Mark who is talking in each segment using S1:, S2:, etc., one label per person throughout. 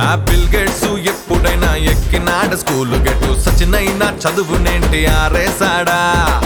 S1: bill Gates ఎప్పుడైనా ఎక్కినాడ school గెట్టు సచినైనా చదువునేంటి ఆరేసాడా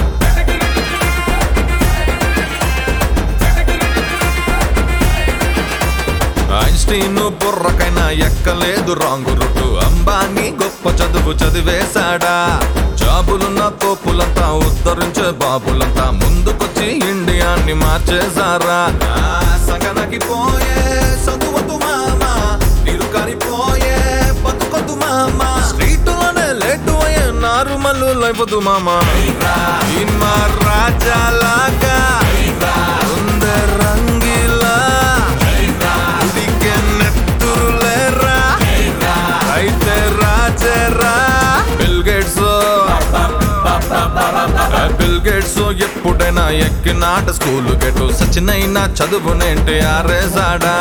S1: ఐన్స్టీన్ బుర్రకైనా ఎక్కలేదు రాంగు రుట్టు అంబానీ గొప్ప చదువు చదివేశాడా జాబులున్న తోపులంతా ఉద్ధరించే బాబులంతా ముందుకొచ్చి ఇండియాన్ని మార్చేశారా ఆ సగనకి పోయే చదువదు మామ నిరుకని పోయే బతుకొద్దు మామ స్ట్రీట్లోనే లేటు అయ్యే నారుమల్లు లేవదు మామ ఇన్మా రాజాలాగా ఉందే రంగిలా ఉడికే నెత్తురులేరా అయితే రాజేరా బిల్ గేట్స్ బిల్ గేట్స్ ఎప్పుడైనా ఎక్కినాట స్కూల్ గెటు సచినైనా చదువునేంటి ఆరేసాడా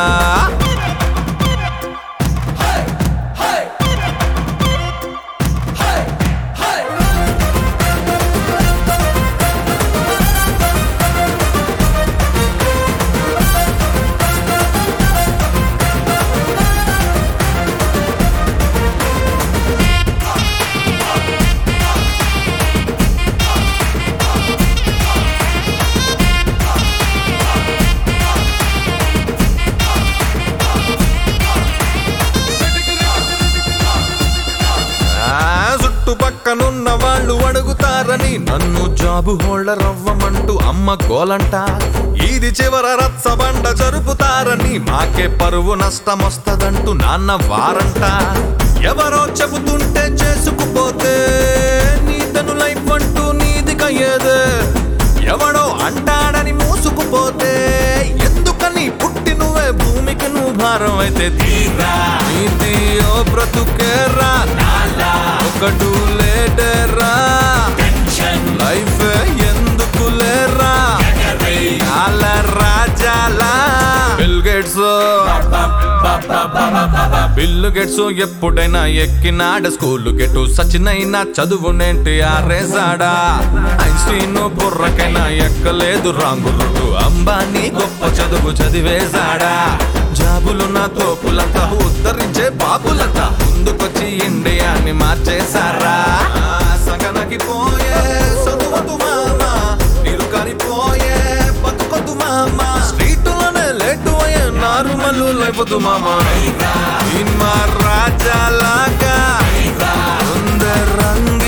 S1: ఆ చుట్టుపక్కనున్న వాళ్ళు అడుగుతారని నన్ను జాబు హోల్డర్ అవ్వమంటూ అమ్మ గోలంట ఇది చివర రచ్చబండ జరుపుతారని మాకే పరువు నష్టం వస్తదంటూ నాన్న వారంట ఎవరో చెబుతుంటే చేసుకుపోతే నీతను లైఫ్ అంటూ నీది కయ్యేదే ఎవడో అంటాడని మూసుకుపోతే ఎందుకని పుట్టి నువ్వే భూమికి నువ్వు భారం అయితే తీరా నీతి ఓ బ్రతుకేరా ఒకడు లేడరా లైఫ్ ఎందుకు లేరా అల రాజాలా బిల్ గేట్స్ బిల్లు గెట్స్ ఎప్పుడైనా ఎక్కినాడ స్కూల్ గెటు సచినైనా చదువునేంటి ఆరేసాడా ఐన్స్టీన్ బుర్రకైనా ఎక్కలేదు రాంగు రుట్టు అంబానీ గొప్ప చదువు చదివేశాడా జాబులున్న తోపులంతా ఉద్ధరించే బాబులంతా ముందుకొచ్చి ఇండియాని మార్చేశారా ఆ సగనకి పోయే చదువదు మామ నిరుకని పోయే బతుకొద్దు మామ స్ట్రీట్లోనే లేటు అయ్యే నారుమల్లు లేవదు మామ ఇన్మా రాజాలాగా ఉందే రంగు